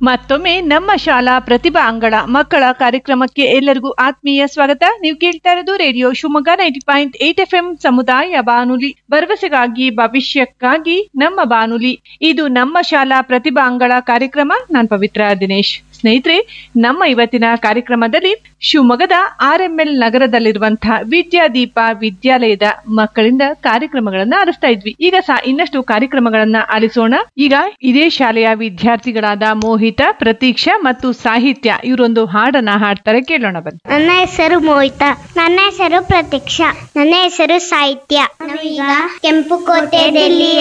ಮತ್ತೊಮ್ಮೆ ನಮ್ಮ ಶಾಲಾ ಪ್ರತಿಭಾ ಅಂಗಳ ಮಕ್ಕಳ ಕಾರ್ಯಕ್ರಮಕ್ಕೆ ಎಲ್ಲರಿಗೂ ಆತ್ಮೀಯ ಸ್ವಾಗತ ನೀವು ಕೇಳ್ತಾ ಇರೋದು radio Shivamogga ninety point eight F M ಸಮುದಾಯ ಬಾನುಲಿ ಭರವಸೆಗಾಗಿ ಭವಿಷ್ಯಕ್ಕಾಗಿ ನಮ್ಮ ಬಾನುಲಿ ಇದು ನಮ್ಮ ಶಾಲಾ ಪ್ರತಿಭಾ ಅಂಗಳ ಕಾರ್ಯಕ್ರಮ ನಾನ್ ಪವಿತ್ರ ದಿನೇಶ್ ಸ್ನೇಹಿತರೆ ನಮ್ಮ ಇವತ್ತಿನ ಕಾರ್ಯಕ್ರಮದಲ್ಲಿ ಶಿವಮೊಗ್ಗದ ಆರ್ಎಂಎಲ್ ನಗರದಲ್ಲಿರುವಂತಹ ವಿದ್ಯಾದೀಪ ವಿದ್ಯಾಲಯದ ಮಕ್ಕಳಿಂದ ಕಾರ್ಯಕ್ರಮಗಳನ್ನ ಆಲಿಸ್ತಾ ಇದ್ವಿ ಈಗ ಸಹ ಇನ್ನಷ್ಟು ಕಾರ್ಯಕ್ರಮಗಳನ್ನ ಆಲಿಸೋಣ ಈಗ ಇದೇ ಶಾಲೆಯ ವಿದ್ಯಾರ್ಥಿಗಳಾದ ಮೋಹಿತ ಪ್ರತೀಕ್ಷಾ ಮತ್ತು ಸಾಹಿತ್ಯ ಇವರೊಂದು ಹಾಡನ್ನ ಹಾಡ್ತಾರೆ ಕೇಳೋಣ ಬನ್ನಿ ನನ್ನ ಹೆಸರು ಮೋಹಿತ ನನ್ನ ಹೆಸರು ಪ್ರತೀಕ್ಷಾ ನನ್ನ ಹೆಸರು ಸಾಹಿತ್ಯ ನಾವೀಗ ಕೆಂಪು ಕೋಟೆ ಡೆಲ್ಲಿಯ